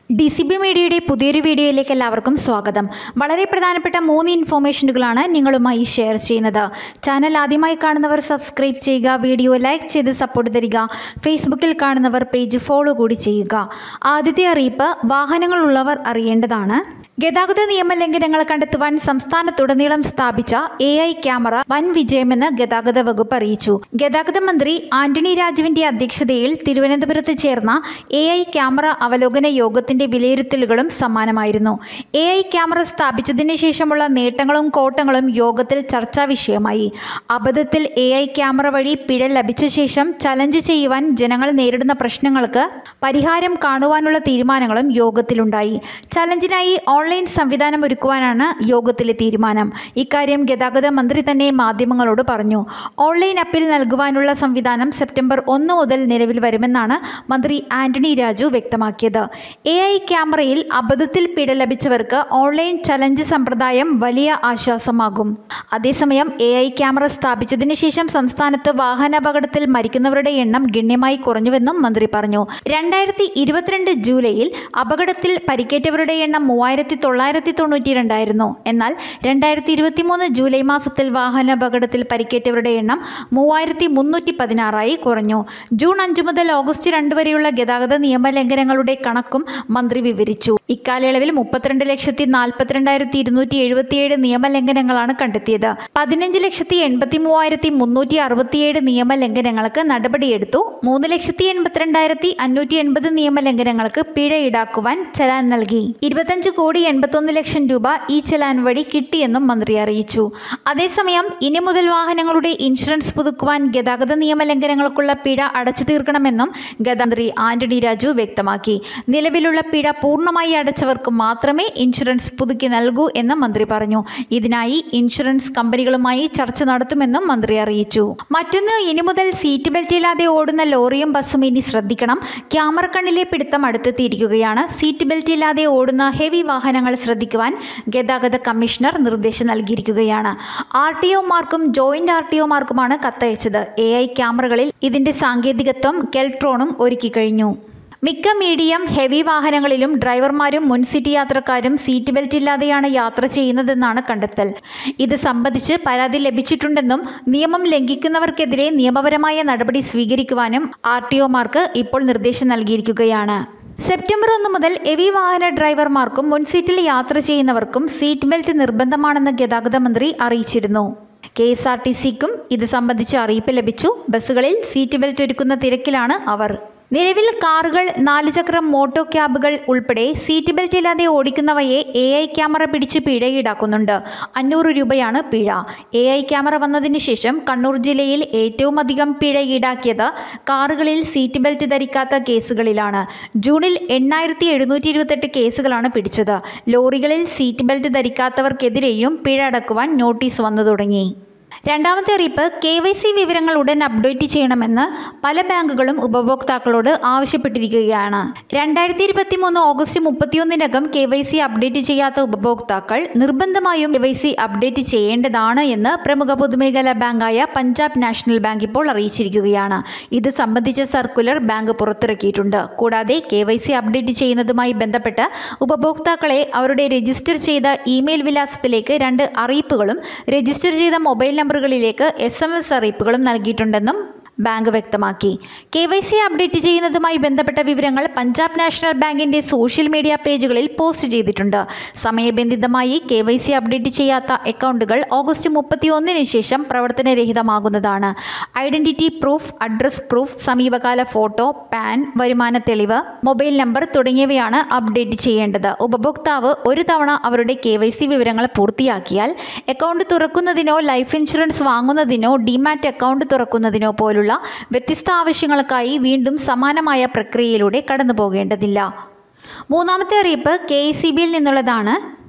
D C B മീഡിയയുടെ പുതിയൊരു വീഡിയോയിലേക്ക് എല്ലാവർക്കും സ്വാഗതം വളരെ പ്രധാനപ്പെട്ട മൂന്ന് ഇൻഫോർമേഷനുകളാണ് നിങ്ങളുമായി ഷെയർ ചെയ്യുന്നത് ചാനൽ ആദ്യമായി കാണുന്നവർ സബ്സ്ക്രൈബ് ചെയ്യുക വീഡിയോ ലൈക്ക് ചെയ്ത് സപ്പോർട്ട് തരിക ഫേസ്ബുക്കിൽ കാണുന്നവർ പേജ് ഫോളോ കൂടി ചെയ്യുക ആദ്യത്തെ അറിയിപ്പ് വാഹനങ്ങളുള്ളവർ അറിയേണ്ടതാണ് ഗതാഗത നിയമലംഘനങ്ങൾ കണ്ടെത്തുവാൻ സംസ്ഥാനത്തുടനീളം സ്ഥാപിച്ച എ ഐ ക്യാമറ വൻ വിജയമെന്ന് ഗതാഗത വകുപ്പ് അറിയിച്ചു ഗതാഗത മന്ത്രി ആന്റണി രാജുവിന്റെ അധ്യക്ഷതയിൽ തിരുവനന്തപുരത്ത് ചേർന്ന എ ഐ ക്യാമറ അവലോകന യോഗത്തിന്റെ വിലയിരുത്തലുകളും സമാനമായിരുന്നു എ ഐ ക്യാമറ സ്ഥാപിച്ചതിന് ശേഷമുള്ള നേട്ടങ്ങളും കോട്ടങ്ങളും യോഗത്തിൽ ചർച്ചാ വിഷയമായി അബദ്ധത്തിൽ എ ഐ ക്യാമറ വഴി പിഴ ലഭിച്ച ശേഷം ചലഞ്ച് ചെയ്യുവാൻ ജനങ്ങൾ നേരിടുന്ന പ്രശ്നങ്ങൾക്ക് പരിഹാരം കാണുവാനുള്ള തീരുമാനങ്ങളും യോഗത്തിലുണ്ടായി ചലഞ്ചിനായി ഓൺലൈൻ സംവിധാനം ഒരുക്കുവാനാണ് യോഗത്തിലെ തീരുമാനം ഇക്കാര്യം ഗതാഗത മന്ത്രി തന്നെ മാധ്യമങ്ങളോട് പറഞ്ഞു ഓൺലൈൻ അപ്പീൽ നൽകുവാനുള്ള സംവിധാനം സെപ്റ്റംബർ ഒന്ന് മുതൽ നിലവിൽ വരുമെന്നാണ് മന്ത്രി ആന്റണി രാജു വ്യക്തമാക്കിയത് എ ഐ ക്യാമറയിൽ അബദ്ധത്തിൽ പിഴ ലഭിച്ചവർക്ക് ഓൺലൈൻ ചലഞ്ച് സമ്പ്രദായം വലിയ ആശ്വാസമാകും അതേസമയം എ ഐ ക്യാമറ സ്ഥാപിച്ചതിന് ശേഷം സംസ്ഥാനത്ത് വാഹനാപകടത്തിൽ മരിക്കുന്നവരുടെ എണ്ണം ഗണ്യമായി കുറഞ്ഞുവെന്നും മന്ത്രി പറഞ്ഞു രണ്ടായിരത്തി ഇരുപത്തിരണ്ട് ജൂലൈയിൽ അപകടത്തിൽ പരിക്കേറ്റവരുടെ എണ്ണം മൂവായിരത്തി തൊള്ളായിരത്തി തൊണ്ണൂറ്റി രണ്ടായിരുന്നു എന്നാൽ രണ്ടായിരത്തി ഇരുപത്തി മൂന്ന് ജൂലൈ മാസത്തിൽ വാഹനാപകടത്തിൽ പരിക്കേറ്റവരുടെ എണ്ണം മൂവായിരത്തി മുന്നൂറ്റി പതിനാറായി കുറഞ്ഞു ജൂൺ അഞ്ച് മുതൽ ഓഗസ്റ്റ് രണ്ട് വരെയുള്ള ഗതാഗത നിയമലംഘനങ്ങളുടെ കണക്കും മന്ത്രി വിവരിച്ചു ഇക്കാലയളവിൽ മുപ്പത്തിരണ്ട് ലക്ഷത്തി നാൽപ്പത്തിരണ്ടായിരത്തി ഇരുന്നൂറ്റി എഴുപത്തിയേഴ് നിയമലംഘനങ്ങളാണ് കണ്ടെത്തിയത് പതിനഞ്ച് ലക്ഷത്തി എൺപത്തി മൂവായിരത്തി മുന്നൂറ്റി അറുപത്തിയേഴ് നിയമലംഘനങ്ങൾക്ക് നടപടിയെടുത്തു മൂന്ന് ലക്ഷത്തി എൺപത്തിരണ്ടായിരത്തി അഞ്ഞൂറ്റി എൺപത് നിയമലംഘനങ്ങൾക്ക് പിഴ ഈടാക്കുവാൻ ചലാൻ നൽകി ഇരുപത്തഞ്ച് കോടി എൺപത്തൊന്ന് ലക്ഷം രൂപ ഈ ചലാൻ വഴി കിട്ടിയെന്നും മന്ത്രി അറിയിച്ചു അതേസമയം ഇനി മുതൽ വാഹനങ്ങളുടെ ഇൻഷുറൻസ് പുതുക്കുവാൻ ഗതാഗത നിയമലംഘനങ്ങൾക്കുള്ള പിഴ അടച്ചു തീർക്കണമെന്നും ഗതാമന്ത്രി ആന്റണി രാജു വ്യക്തമാക്കി നിലവിലുള്ള പിഴ പൂർണ്ണമായി അടച്ചവർക്ക് മാത്രമേ ഇൻഷുറൻസ് പുതുക്കി നൽകൂ എന്ന് മന്ത്രി പറഞ്ഞു ഇതിനായി ഇൻഷുറൻസ് കമ്പനികളുമായി ചർച്ച നടത്തുമെന്നും മന്ത്രി അറിയിച്ചു മറ്റൊന്ന് ഇനി മുതൽ സീറ്റ് ബെൽറ്റ് ഇല്ലാതെ ഓടുന്ന ലോറിയും ബസ്സും ഇനി ശ്രദ്ധിക്കണം ക്യാമറ കണ്ണിലെ പിടുത്തം അടുത്തെത്തിയിരിക്കുകയാണ് സീറ്റ് ബെൽറ്റ് ഇല്ലാതെ ഓടുന്ന ഹെവി വാഹനങ്ങൾ ശ്രദ്ധിക്കുവാൻ ഗതാഗത കമ്മീഷണർ നിർദ്ദേശം നൽകിയിരിക്കുകയാണ് ആർ ടി ഒമാർക്കും ജോയിന്റ് ആർ ടി ഒമാർക്കുമാണ് കത്തയച്ചത് എ ഐ ക്യാമറകളിൽ ഇതിന്റെ സാങ്കേതികത്വം കെൽട്രോണും ഒരുക്കി കഴിഞ്ഞു മിക്ക മീഡിയം ഹെവി വാഹനങ്ങളിലും ഡ്രൈവർമാരും മുൻ സീറ്റ് യാത്രക്കാരും സീറ്റ് ബെൽറ്റ് ഇല്ലാതെയാണ് യാത്ര ചെയ്യുന്നതെന്നാണ് കണ്ടെത്തൽ ഇത് സംബന്ധിച്ച് പരാതി ലഭിച്ചിട്ടുണ്ടെന്നും നിയമം ലംഘിക്കുന്നവർക്കെതിരെ നിയമപരമായ നടപടി സ്വീകരിക്കുവാനും ആർ ടി ഒമാർക്ക് ഇപ്പോൾ നിർദ്ദേശം നൽകിയിരിക്കുകയാണ് സെപ്റ്റംബർ ഒന്ന് മുതൽ ഹെവി വാഹന ഡ്രൈവർമാർക്കും മുൻസീറ്റിൽ യാത്ര ചെയ്യുന്നവർക്കും സീറ്റ് ബെൽറ്റ് നിർബന്ധമാണെന്ന് ഗതാഗത മന്ത്രി അറിയിച്ചിരുന്നു കെ എസ് ആർ ടി സിക്കും ഇത് സംബന്ധിച്ച് അറിയിപ്പ് ലഭിച്ചു ബസ്സുകളിൽ സീറ്റ് ബെൽറ്റ് ഒരുക്കുന്ന തിരക്കിലാണ് അവർ നിലവിൽ കാറുകൾ നാലുചക്രം മോട്ടോ ക്യാബുകൾ ഉൾപ്പെടെ സീറ്റ് ബെൽറ്റ് ഇല്ലാതെ ഓടിക്കുന്നവയെ എ ഐ ക്യാമറ പിടിച്ച് പിഴ ഈടാക്കുന്നുണ്ട് അഞ്ഞൂറ് രൂപയാണ് പിഴ എ ഐ ക്യാമറ വന്നതിന് ശേഷം കണ്ണൂർ ജില്ലയിൽ ഏറ്റവും അധികം പിഴ ഈടാക്കിയത് കാറുകളിൽ സീറ്റ് ബെൽറ്റ് ധരിക്കാത്ത കേസുകളിലാണ് ജൂണിൽ എണ്ണായിരത്തി എഴുന്നൂറ്റി ഇരുപത്തെട്ട് കേസുകളാണ് പിടിച്ചത് ലോറികളിൽ സീറ്റ് ബെൽറ്റ് ധരിക്കാത്തവർക്കെതിരെയും പിഴ അടക്കുവാൻ നോട്ടീസ് വന്നു തുടങ്ങി രണ്ടാമത്തെ അറിയിപ്പ് കെ വൈ സി വിവരങ്ങൾ ഉടൻ അപ്ഡേറ്റ് ചെയ്യണമെന്ന് പല ബാങ്കുകളും ഉപഭോക്താക്കളോട് ആവശ്യപ്പെട്ടിരിക്കുകയാണ് രണ്ടായിരത്തി ഇരുപത്തി മൂന്ന് ഓഗസ്റ്റ് മുപ്പത്തിയൊന്നിനകം കെ വൈ സി അപ്ഡേറ്റ് ചെയ്യാത്ത ഉപഭോക്താക്കൾ നിർബന്ധമായും കെ വൈ സി അപ്ഡേറ്റ് ചെയ്യേണ്ടതാണ് എന്ന് പ്രമുഖ പൊതുമേഖലാ ബാങ്കായ പഞ്ചാബ് നാഷണൽ ബാങ്ക് ഇപ്പോൾ അറിയിച്ചിരിക്കുകയാണ് ഇത് സംബന്ധിച്ച സർക്കുലർ ബാങ്ക് പുറത്തിറക്കിയിട്ടുണ്ട് കൂടാതെ കെ വൈ സി അപ്ഡേറ്റ് ചെയ്യുന്നതുമായി ബന്ധപ്പെട്ട് ഉപഭോക്താക്കളെ അവരുടെ രജിസ്റ്റർ ചെയ്ത ഇമെയിൽ വിലാസത്തിലേക്ക് രണ്ട് അറിയിപ്പുകളും രജിസ്റ്റർ ചെയ്ത മൊബൈൽ നമ്പറുകളിലേക്ക് എസ് എം എസ് അറിയിപ്പുകളും നൽകിയിട്ടുണ്ടെന്നും ബാങ്ക് വ്യക്തമാക്കി കെ വൈ സി അപ്ഡേറ്റ് ചെയ്യുന്നതുമായി ബന്ധപ്പെട്ട വിവരങ്ങൾ പഞ്ചാബ് നാഷണൽ ബാങ്കിന്റെ സോഷ്യൽ മീഡിയ പേജുകളിൽ പോസ്റ്റ് ചെയ്തിട്ടുണ്ട് സമയബന്ധിതമായി കെ വൈ സി അപ്ഡേറ്റ് ചെയ്യാത്ത അക്കൗണ്ടുകൾ ഓഗസ്റ്റ് മുപ്പത്തി ഒന്നിന് ശേഷം പ്രവർത്തനരഹിതമാകുന്നതാണ് ഐഡന്റിറ്റി പ്രൂഫ് അഡ്രസ് പ്രൂഫ് സമീപകാല ഫോട്ടോ പാൻ വരുമാന തെളിവ് മൊബൈൽ നമ്പർ തുടങ്ങിയവയാണ് അപ്ഡേറ്റ് ചെയ്യേണ്ടത് ഉപഭോക്താവ് ഒരു തവണ അവരുടെ കെ വൈ സി വിവരങ്ങൾ പൂർത്തിയാക്കിയാൽ അക്കൗണ്ട് തുറക്കുന്നതിനോ ലൈഫ് ഇൻഷുറൻസ് വാങ്ങുന്നതിനോ ഡിമാറ്റ് അക്കൗണ്ട് തുറക്കുന്നതിനോ പോലുള്ള വ്യത്യസ്ത ആവശ്യങ്ങൾക്കായി വീണ്ടും സമാനമായ പ്രക്രിയയിലൂടെ കടന്നു പോകേണ്ടതില്ല മൂന്നാമത്തെ അറിയിപ്പ് കെ സി ബിയിൽ നിന്നുള്ളതാണ്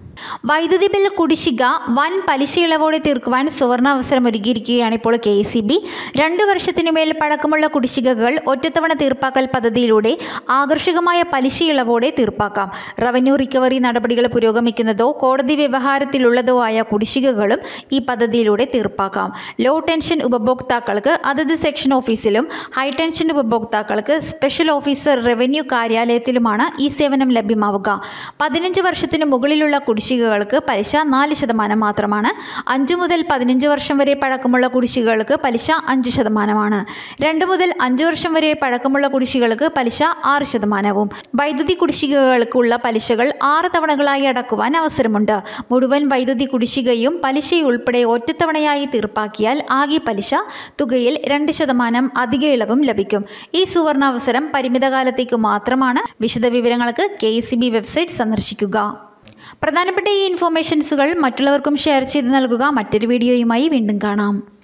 വൈദ്യുതി ബിൽ കുടിശ്ശിക വൻ പലിശ ഇളവോടെ തീർക്കുവാൻ സുവർണ അവസരം ഒരുക്കിയിരിക്കുകയാണ് ഇപ്പോൾ കെ സി ബി രണ്ട് വർഷത്തിനു മേൽ പഴക്കമുള്ള കുടിശ്ശികകൾ ഒറ്റത്തവണ തീർപ്പാക്കൽ പദ്ധതിയിലൂടെ ആകർഷകമായ പലിശ ഇളവോടെ തീർപ്പാക്കാം റവന്യൂ റിക്കവറി നടപടികൾ പുരോഗമിക്കുന്നതോ കോടതി വ്യവഹാരത്തിലുള്ളതോ ആയ കുടിശ്ശികകളും ഈ പദ്ധതിയിലൂടെ തീർപ്പാക്കാം ലോ ടെൻഷൻ ഉപഭോക്താക്കൾക്ക് അതത് സെക്ഷൻ ഓഫീസിലും ഹൈ ടെൻഷൻ ഉപഭോക്താക്കൾക്ക് സ്പെഷ്യൽ ഓഫീസർ റവന്യൂ കാര്യാലയത്തിലുമാണ് ഈ സേവനം ലഭ്യമാവുക പതിനഞ്ച് വർഷത്തിന് മുകളിലുള്ള കുടിശ്ശികകൾക്ക് പലിശ നാല് ശതമാനം മാത്രമാണ് അഞ്ച് മുതൽ പതിനഞ്ച് വർഷം വരെ പഴക്കമുള്ള കുടിശ്ശികകൾക്ക് പലിശ അഞ്ച് ശതമാനമാണ് രണ്ട് മുതൽ അഞ്ച് വർഷം വരെ പഴക്കമുള്ള കുടിശ്ശികകൾക്ക് പലിശ ആറ് ശതമാനവും വൈദ്യുതി കുടിശ്ശികകൾക്കുള്ള പലിശകൾ ആറ് തവണകളായി അടക്കുവാൻ അവസരമുണ്ട് മുഴുവൻ വൈദ്യുതി കുടിശ്ശികയും പലിശയും ഉൾപ്പെടെ ഒറ്റത്തവണയായി തീർപ്പാക്കിയാൽ ആകെ പലിശ തുകയിൽ രണ്ട് ശതമാനം അധിക ഇളവും ലഭിക്കും ഈ സുവർണാവസരം പരിമിതകാലത്തേക്ക് മാത്രമാണ് വിശദവിവരങ്ങൾക്ക് കെ വെബ്സൈറ്റ് സന്ദർശിക്കുക പ്രധാനപ്പെട്ട ഈ ഇൻഫോർമേഷൻസുകൾ മറ്റുള്ളവർക്കും ഷെയർ ചെയ്ത് നൽകുക മറ്റൊരു വീഡിയോയുമായി വീണ്ടും കാണാം